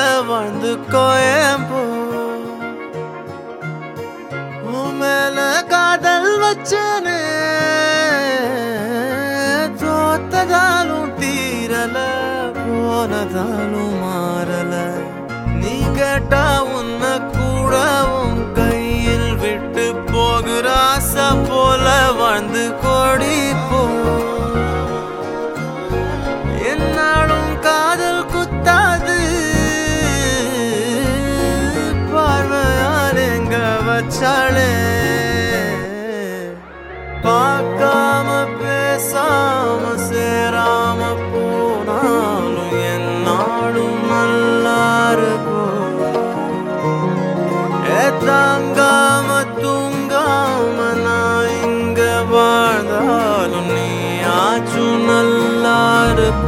வாழ்ந்து கோயம்போ உன் மேல காதல் வச்சனே தோத்ததாலும் தீரல போனதாலும் மாறல நீ கேட்டா உன்னை கூட உன் கையில் விட்டு போகிற ஆசை போல வாழ்ந்து கோடி போ என்னாலும் காதல் குத்தாது பார்வையால் எங்க வச்சாளே பார்க்காம பேசாம சேராம போனாலும் என்னாலும் நல்லா இருக்கும் ஏ தாங்காம தூங்காம நான் இங்க வாழ்ந்தாலும் நீ ஆச்சும் நல்லா இருப்போ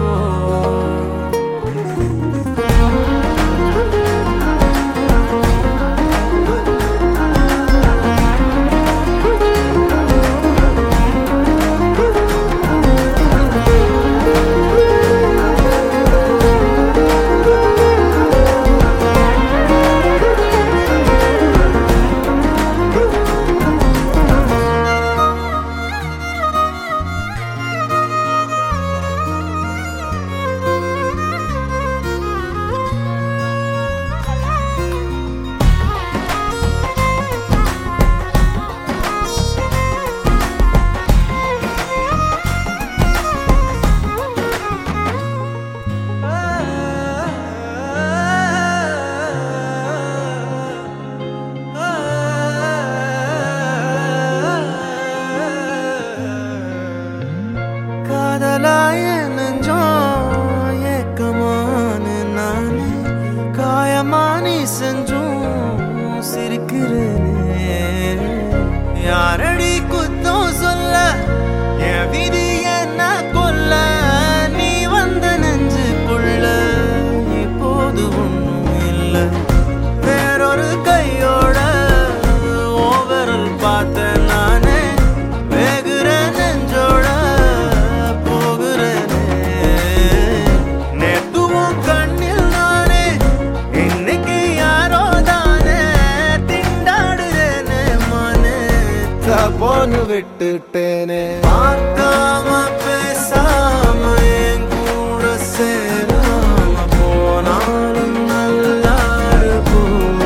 காதலாய நெஞ்சோம் ஏக்கமான நானே காயமானி செஞ்சும் சிரிக்கிறேனே யாரடி குத்தம் சொல்ல என் விதி என்ன கொல்ல நீ வந்த நெஞ்சுக்குள்ள இப்போது ஒன்றும் இல்லை வேறொரு கையோட ஓவரல் பார்த்த நானே வேகுற நெஞ்சோட போகிறேனே நேத்துவும் கண்ணில் நானே இன்னைக்கு யாரோ தானே திண்டாடுறேனே மானே தப்போன்னு விட்டுட்டேனே பார்க்காம பேசாம என் கூட சேராம போனாலும் நல்லா இருக்கும்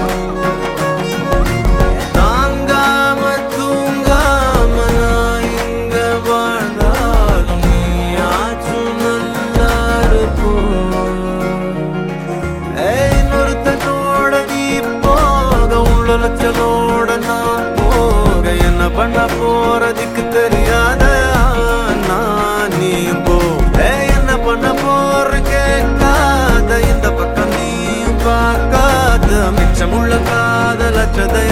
தாங்காம தூங்காம நான் இங்க வாழ்ந்தாலும் நீயாச்சும் நல்லா இருக்கும் ஏய், இன்னொருத்தனோட நீ போக உள்ளச்சலோட நான் போக என்ன பண்ண போறதுக்கு தெரியாத நான் நீ போ ஏய், என்ன பண்ண போற கேட்காத இந்த பக்கம் நீயும் பார்க்காத மிச்சமுள்ள காதலச்சதை